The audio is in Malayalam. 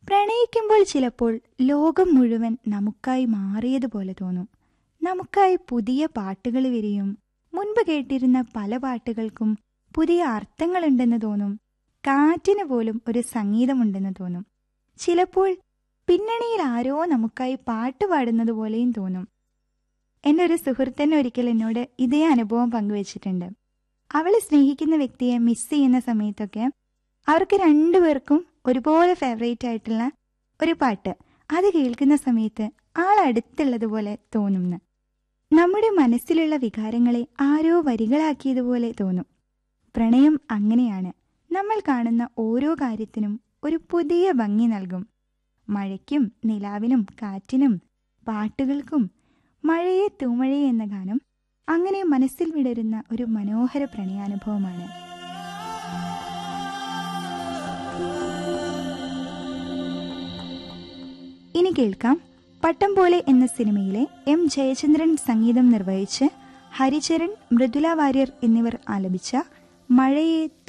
പ്രണയിക്കുമ്പോൾ ചിലപ്പോൾ ലോകം മുഴുവൻ നമുക്കായി മാറിയതുപോലെ തോന്നും നമുക്കായി പുതിയ പാട്ടുകൾ വരികയും മുൻപ് കേട്ടിരുന്ന പല പാട്ടുകൾക്കും പുതിയ അർത്ഥങ്ങളുണ്ടെന്ന് തോന്നും കാറ്റിന് പോലും ഒരു സംഗീതമുണ്ടെന്ന് തോന്നും ചിലപ്പോൾ പിന്നണിയിൽ ആരോ നമുക്കായി പാട്ട് പാടുന്നത് പോലെയും തോന്നും എൻ്റെ ഒരു സുഹൃത്തന്നെ ഒരിക്കൽ എന്നോട് ഇതേ അനുഭവം പങ്കുവച്ചിട്ടുണ്ട് അവൾ സ്നേഹിക്കുന്ന വ്യക്തിയെ മിസ് ചെയ്യുന്ന സമയത്തൊക്കെ അവർക്ക് രണ്ടുപേർക്കും ഒരുപോലെ ഫേവറേറ്റ് ആയിട്ടുള്ള ഒരു പാട്ട് അത് കേൾക്കുന്ന സമയത്ത് ആൾ അടുത്തുള്ളതുപോലെ തോന്നുന്നു നമ്മുടെ മനസ്സിലുള്ള വികാരങ്ങളെ ആരോ വരികളാക്കിയതുപോലെ തോന്നും പ്രണയം അങ്ങനെയാണ് നമ്മൾ കാണുന്ന ഓരോ കാര്യത്തിനും ഒരു പുതിയ ഭംഗി നൽകും മഴയ്ക്കും നിലാവിനും കാറ്റിനും പാട്ടുകൾക്കും മഴയെ തൂമഴയെ എന്ന ഗാനം അങ്ങനെ മനസ്സിൽ വിടരുന്ന ഒരു മനോഹര പ്രണയാനുഭവമാണ് ഇനി കേൾക്കാം പട്ടം പോലെ എന്ന സിനിമയിലെ എം ജയചന്ദ്രൻ സംഗീതം നിർവഹിച്ച് ഹരിചരൺ മൃദുല വാര്യർ എന്നിവർ ആലപിച്ച മഴയെ